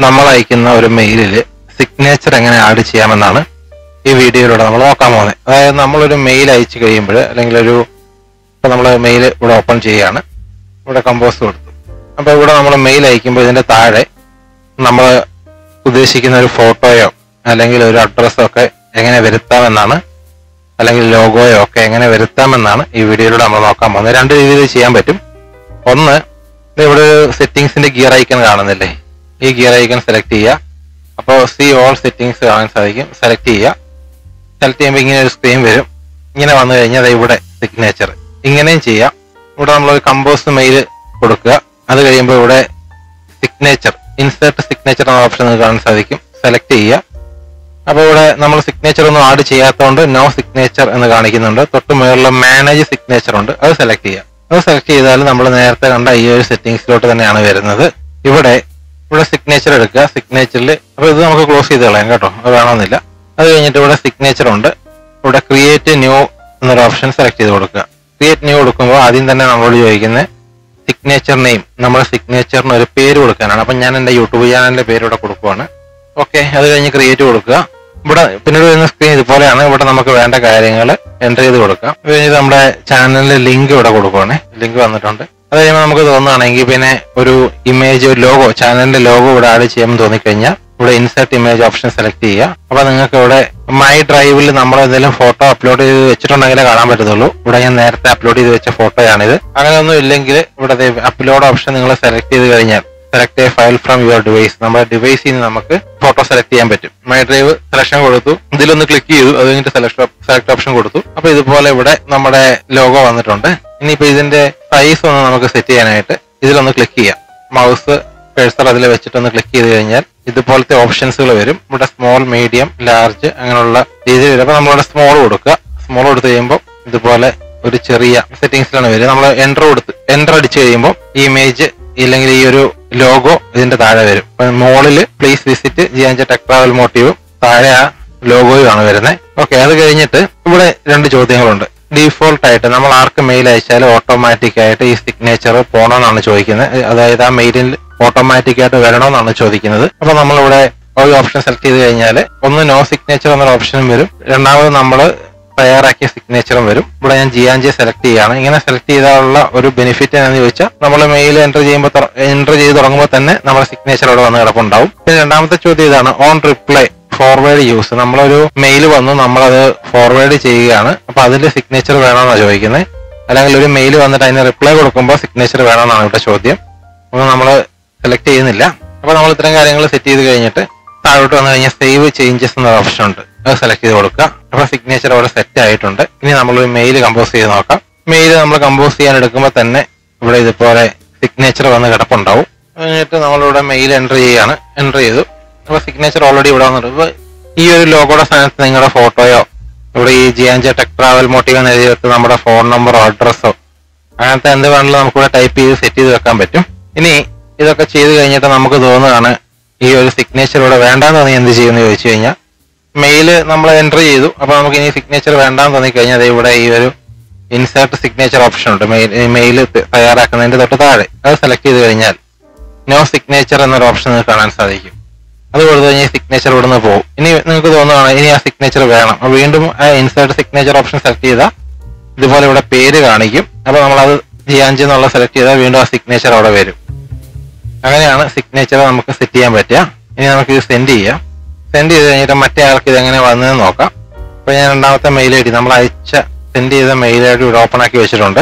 നമ്മൾ അയക്കുന്ന ഒരു മെയിലിൽ സിഗ്നേച്ചർ എങ്ങനെ ആഡ് ചെയ്യാമെന്നാണ് ഈ വീഡിയോയിലൂടെ നമ്മൾ നോക്കാൻ പോകുന്നത് അതായത് നമ്മളൊരു മെയിൽ അയച്ചു കഴിയുമ്പോൾ അല്ലെങ്കിൽ ഒരു ഇപ്പൊ നമ്മൾ മെയിൽ ഇവിടെ ഓപ്പൺ ചെയ്യുകയാണ് ഇവിടെ കമ്പോസ് കൊടുത്തു അപ്പൊ ഇവിടെ നമ്മൾ മെയിൽ അയക്കുമ്പോൾ ഇതിന്റെ താഴെ നമ്മൾ ഉദ്ദേശിക്കുന്ന ഒരു ഫോട്ടോയോ അല്ലെങ്കിൽ ഒരു അഡ്രസ്സോ ഒക്കെ എങ്ങനെ വരുത്താമെന്നാണ് അല്ലെങ്കിൽ ലോഗോയോ ഒക്കെ എങ്ങനെ വരുത്താമെന്നാണ് ഈ വീഡിയോയിലൂടെ നമ്മൾ നോക്കാൻ പോകുന്നത് രണ്ട് രീതിയിൽ ചെയ്യാൻ പറ്റും ഒന്ന് ഇത് ഇവിടെ ഒരു സെറ്റിംഗ്സിന്റെ ഗിയർ ഐക്കൺ കാണുന്നില്ലേ ഈ ഗിയർ ഐക്കൺ സെലക്ട് ചെയ്യുക അപ്പോൾ സി ഓൾ സെറ്റിംഗ്സ് കാണാൻ സാധിക്കും സെലക്ട് ചെയ്യുക സെലക്ട് ചെയ്യുമ്പോൾ ഇങ്ങനെ ഒരു സ്ക്രീൻ വരും ഇങ്ങനെ വന്നു കഴിഞ്ഞാൽ ദേ ഇവിടെ സിഗ്നേച്ചർ ഇങ്ങനെയും ചെയ്യാം ഇവിടെ നമ്മളൊരു കമ്പോസ് മെയിൽ കൊടുക്കുക അത് കഴിയുമ്പോൾ ഇവിടെ സിഗ്നേച്ചർ ഇൻസേർട്ട് സിഗ്നേച്ചർ എന്ന ഓപ്ഷൻ നിങ്ങൾക്ക് കാണാൻ സാധിക്കും സെലക്ട് ചെയ്യുക അപ്പോൾ ഇവിടെ നമ്മൾ സിഗ്നേച്ചർ ഒന്നും ആഡ് ചെയ്യാത്തതുകൊണ്ട് നോ സിഗ്നേച്ചർ എന്ന് കാണിക്കുന്നുണ്ട് തൊട്ട് മുകളിൽ മാനേജ് സിഗ്നേച്ചർ ഉണ്ട് അത് സെലക്ട് ചെയ്യുക അത് സെലക്ട് ചെയ്താൽ നമ്മൾ നേരത്തെ കണ്ട ഈ ഒരു സെറ്റിംഗ്സിലോട്ട് തന്നെയാണ് വരുന്നത് ഇവിടെ ഇവിടെ സിഗ്നേച്ചർ എടുക്കുക സിഗ്നേച്ചറിൽ അപ്പോൾ ഇത് നമുക്ക് ക്ലോസ് ചെയ്ത് കളയാം കേട്ടോ അത് വേണമെന്നില്ല അത് കഴിഞ്ഞിട്ട് ഇവിടെ സിഗ്നേച്ചർ ഉണ്ട് ഇവിടെ ക്രിയേറ്റ് ന്യൂ എന്നൊരു ഓപ്ഷൻ സെലക്ട് ചെയ്ത് കൊടുക്കുക ക്രിയേറ്റ് ന്യൂ കൊടുക്കുമ്പോൾ ആദ്യം തന്നെ നമ്മളോട് ചോദിക്കുന്നത് സിഗ്നേച്ചർ നെയിം നമ്മുടെ സിഗ്നേച്ചറിന് ഒരു പേര് കൊടുക്കാനാണ് അപ്പം ഞാൻ എൻ്റെ യൂട്യൂബ് ചാനലിന്റെ പേര് ഇവിടെ കൊടുക്കുവാണ് ഓക്കെ അത് കഴിഞ്ഞ് ക്രിയേറ്റ് കൊടുക്കുക ഇവിടെ പിന്നീട് വരുന്ന സ്ക്രീൻ ഇതുപോലെയാണ് ഇവിടെ നമുക്ക് വേണ്ട കാര്യങ്ങൾ എൻ്റർ ചെയ്ത് കൊടുക്കാം അത് കഴിഞ്ഞ് നമ്മുടെ ചാനലിന്റെ ലിങ്ക് ഇവിടെ കൊടുക്കുവാണ് ലിങ്ക് വന്നിട്ടുണ്ട് അത് കഴിയുമ്പോൾ നമുക്ക് തോന്നുകയാണെങ്കിൽ പിന്നെ ഒരു ഇമേജ് ഒരു ലോഗോ ചാനലിന്റെ ലോഗോ ഇവിടെ ആഡ് ചെയ്യാമെന്ന് തോന്നിക്കഴിഞ്ഞാൽ ഇവിടെ ഇൻസേർട്ട് ഇമേജ് ഓപ്ഷൻ സെലക്ട് ചെയ്യുക അപ്പൊ നിങ്ങൾക്ക് ഇവിടെ മൈ ഡ്രൈവിൽ നമ്മൾ എന്തെങ്കിലും ഫോട്ടോ അപ്ലോഡ് ചെയ്ത് വെച്ചിട്ടുണ്ടെങ്കിലേ കാണാൻ പറ്റത്തുള്ളൂ ഇവിടെ ഞാൻ നേരത്തെ അപ്ലോഡ് ചെയ്ത് വെച്ച ഫോട്ടോയാണിത് അങ്ങനെയൊന്നും ഇല്ലെങ്കിൽ ഇവിടെ അപ്ലോഡ് ഓപ്ഷൻ നിങ്ങൾ സെലക്ട് ചെയ്ത് കഴിഞ്ഞാൽ select a file from your device നമ്മുടെ ഡിവൈസിൽ നിന്ന് നമുക്ക് ഫോട്ടോ സെലക്ട് ചെയ്യാൻ പറ്റും മൈ ഡ്രൈവ് സെലക്ഷൻ കൊടുത്തു ഇതിലൊന്ന് ക്ലിക്ക് ചെയ്തു അത് കഴിഞ്ഞിട്ട് സെലക്ട് സെലക്ട് ഓപ്ഷൻ കൊടുത്തു അപ്പൊ ഇതുപോലെ ഇവിടെ നമ്മുടെ ലോഗോ വന്നിട്ടുണ്ട് ഇനിയിപ്പോ ഇതിന്റെ സൈസ് ഒന്ന് നമുക്ക് സെറ്റ് ചെയ്യാനായിട്ട് ഇതിലൊന്ന് ക്ലിക്ക് ചെയ്യാം മൗസ് പേഴ്സർ അതിൽ വെച്ചിട്ടൊന്ന് ക്ലിക്ക് ചെയ്ത് കഴിഞ്ഞാൽ ഇതുപോലത്തെ ഓപ്ഷൻസുകൾ വരും ഇവിടെ സ്മോൾ മീഡിയം ലാർജ് അങ്ങനെയുള്ള രീതിയിൽ വരും അപ്പൊ നമ്മളിവിടെ സ്മോൾ കൊടുക്കുക സ്മോൾ കൊടുത്തു കഴിയുമ്പോൾ ഇതുപോലെ ഒരു ചെറിയ സെറ്റിംഗ്സിലാണ് വരിക നമ്മൾ എൻ്റർ കൊടുത്ത് എൻ്റർ അടിച്ചു കഴിയുമ്പോൾ ഈ ഇമേജ് ഇല്ലെങ്കിൽ ഈ ഒരു ലോഗോ ഇതിന്റെ താഴെ വരും മോളിൽ പ്ലീസ് വിസിറ്റ് ജിയാൻജ ടെക് ട്രാവൽ മോട്ടീവും താഴെ ആ ലോഗോയും ആണ് വരുന്നത് ഓക്കെ അത് കഴിഞ്ഞിട്ട് ഇവിടെ രണ്ട് ചോദ്യങ്ങളുണ്ട് ഡീഫോൾട്ട് ആയിട്ട് നമ്മൾ ആർക്ക് മെയിൽ അയച്ചാലും ഓട്ടോമാറ്റിക് ആയിട്ട് ഈ സിഗ്നേച്ചർ പോകണമെന്നാണ് ചോദിക്കുന്നത് അതായത് ആ മെയിലിൽ ഓട്ടോമാറ്റിക് ആയിട്ട് വരണമെന്നാണ് ചോദിക്കുന്നത് അപ്പൊ നമ്മളിവിടെ ഒരു ഓപ്ഷൻ സെലക്ട് ചെയ്ത് കഴിഞ്ഞാൽ ഒന്ന് നോ സിഗ്നേച്ചർ എന്നൊരു ഓപ്ഷനും വരും രണ്ടാമത് നമ്മൾ തയ്യാറാക്കിയ സിഗ്നേച്ചറും വരും ഇവിടെ ഞാൻ ജിയാൻജെ സെലക്ട് ചെയ്യാണ് ഇങ്ങനെ സെലക്ട് ചെയ്താലുള്ള ഒരു ബെനിഫിറ്റ് എന്ന് ചോദിച്ചാൽ നമ്മൾ മെയിൽ എൻ്റർ ചെയ്യുമ്പോൾ എൻ്റർ ചെയ്ത് തുടങ്ങുമ്പോൾ തന്നെ നമ്മുടെ സിഗ്നേച്ചർ അവിടെ വന്ന് കിടപ്പുണ്ടാവും പിന്നെ രണ്ടാമത്തെ ചോദ്യം ഇതാണ് ഓൺ റിപ്ലൈ ഫോർവേഡ് യൂസ് നമ്മളൊരു മെയിൽ വന്നു നമ്മളത് ഫോർവേഡ് ചെയ്യുകയാണ് അപ്പൊ അതിന്റെ സിഗ്നേച്ചർ വേണമെന്നാണ് ചോദിക്കുന്നത് അല്ലെങ്കിൽ ഒരു മെയിൽ വന്നിട്ട് അതിന് റിപ്ലൈ കൊടുക്കുമ്പോൾ സിഗ്നേച്ചർ വേണമെന്നാണ് ഇവിടെ ചോദ്യം അപ്പോൾ നമ്മൾ സെലക്ട് ചെയ്യുന്നില്ല അപ്പൊ നമ്മൾ ഇത്തരം കാര്യങ്ങൾ സെറ്റ് ചെയ്ത് കഴിഞ്ഞിട്ട് താഴോട്ട് വന്നു കഴിഞ്ഞാൽ സേവ് ചേഞ്ചസ് എന്ന ഓപ്ഷൻ ഉണ്ട് അത് സെലക്ട് ചെയ്ത് കൊടുക്കുക അപ്പൊ സിഗ്നേച്ചർ അവിടെ സെറ്റ് ആയിട്ടുണ്ട് ഇനി നമ്മൾ ഒരു മെയിൽ കമ്പോസ് ചെയ്ത് നോക്കാം മെയിൽ നമ്മൾ കമ്പോസ് ചെയ്യാൻ എടുക്കുമ്പോൾ തന്നെ ഇവിടെ ഇതുപോലെ സിഗ്നേച്ചർ വന്ന് കിടപ്പുണ്ടാവും എന്നിട്ട് നമ്മളിവിടെ മെയിൽ എൻ്റർ ചെയ്യാണ് എൻ്റർ ചെയ്തു അപ്പൊ സിഗ്നേച്ചർ ഓൾറെഡി ഇവിടെ വന്നിട്ടുണ്ട് ഇപ്പൊ ഈ ഒരു ലോഗോയുടെ സ്ഥാനത്ത് നിങ്ങളുടെ ഫോട്ടോയോ ഇവിടെ ഈ ജിയാൻജ ടെക് ട്രാവൽ മോട്ടീവ് എന്ന് എഴുതിയിട്ട് നമ്മുടെ ഫോൺ നമ്പറോ അഡ്രസ്സോ അങ്ങനത്തെ എന്ത് വേണമെങ്കിലും നമുക്കിവിടെ ടൈപ്പ് ചെയ്ത് സെറ്റ് ചെയ്ത് വെക്കാൻ പറ്റും ഇനി ഇതൊക്കെ ചെയ്ത് കഴിഞ്ഞിട്ട് നമുക്ക് തോന്നുകയാണ് ഈ ഒരു സിഗ്നേച്ചർ ഇവിടെ വേണ്ടാന്ന് തോന്നി എന്ത് ചെയ്യുമെന്ന് ചോദിച്ചു കഴിഞ്ഞാൽ മെയില് നമ്മൾ എൻ്റർ ചെയ്തു അപ്പൊ നമുക്ക് ഇനി സിഗ്നേച്ചർ വേണ്ടാന്ന് തോന്നി കഴിഞ്ഞാൽ ദേ ഇവിടെ ഈ ഒരു ഇൻസേർട്ട് സിഗ്നേച്ചർ ഓപ്ഷൻ ഉണ്ട് മെയിൽ മെയിൽ തയ്യാറാക്കുന്നതിന്റെ തൊട്ട് താഴെ അത് സെലക്ട് ചെയ്ത് കഴിഞ്ഞാൽ നോ സിഗ്നേച്ചർ എന്നൊരു ഓപ്ഷൻ നിങ്ങൾക്ക് കാണാൻ സാധിക്കും അത് കൊടുത്തു കഴിഞ്ഞാൽ സിഗ്നേച്ചർ ഇവിടെ നിന്ന് പോകും ഇനി നിങ്ങൾക്ക് തോന്നുകയാണ് ഇനി ആ സിഗ്നേച്ചർ വേണം അപ്പൊ വീണ്ടും ആ ഇൻസേർട്ട് സിഗ്നേച്ചർ ഓപ്ഷൻ സെലക്ട് ചെയ്താൽ ഇതുപോലെ ഇവിടെ പേര് കാണിക്കും അപ്പൊ നമ്മളത് ജിയാൻജി എന്നുള്ള സെലക്ട് ചെയ്താൽ വീണ്ടും ആ സിഗ്നേച്ചർ അവിടെ വരും അങ്ങനെയാണ് സിഗ്നേച്ചർ നമുക്ക് സെറ്റ് ചെയ്യാൻ പറ്റുക ഇനി നമുക്ക് ഇത് സെൻഡ് ചെയ്യാം സെൻഡ് ചെയ്ത് കഴിഞ്ഞിട്ട് മറ്റേ ആൾക്ക് ഇത് എങ്ങനെ വന്നതെന്ന് നോക്കാം അപ്പൊ ഞാൻ രണ്ടാമത്തെ മെയിൽ ഐ ഡി നമ്മൾ അയച്ച സെൻഡ് ചെയ്ത മെയിൽ ഐ ഡി ഇവിടെ ഓപ്പൺ ആക്കി വെച്ചിട്ടുണ്ട്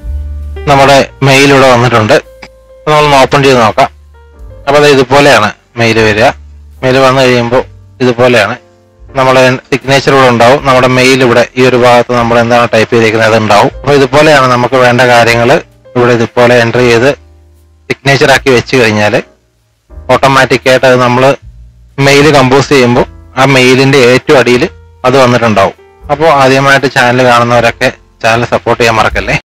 നമ്മുടെ മെയിൽ ഇവിടെ വന്നിട്ടുണ്ട് അപ്പൊ നമ്മൾ ഓപ്പൺ ചെയ്ത് നോക്കാം അപ്പൊ അത് ഇതുപോലെയാണ് മെയിൽ വരിക മെയിൽ വന്നു കഴിയുമ്പോൾ ഇതുപോലെയാണ് നമ്മുടെ സിഗ്നേച്ചർ ഇവിടെ ഉണ്ടാവും നമ്മുടെ മെയിൽ ഇവിടെ ഈ ഒരു ഭാഗത്ത് നമ്മൾ എന്താണ് ടൈപ്പ് ചെയ്തിരിക്കുന്നത് അത് ഉണ്ടാവും അപ്പൊ ഇതുപോലെയാണ് നമുക്ക് വേണ്ട കാര്യങ്ങൾ ഇവിടെ ഇതുപോലെ എൻ്റർ ചെയ്ത് സിഗ്നേച്ചർ ആക്കി വെച്ച് കഴിഞ്ഞാൽ ഓട്ടോമാറ്റിക് ആയിട്ട് അത് നമ്മൾ മെയിൽ കമ്പോസ് ചെയ്യുമ്പോൾ ആ മെയിലിന്റെ ഏറ്റവും അടിയിൽ അത് വന്നിട്ടുണ്ടാവും അപ്പോൾ ആദ്യമായിട്ട് ചാനൽ കാണുന്നവരൊക്കെ ചാനൽ സപ്പോർട്ട് ചെയ്യാൻ മറക്കല്ലേ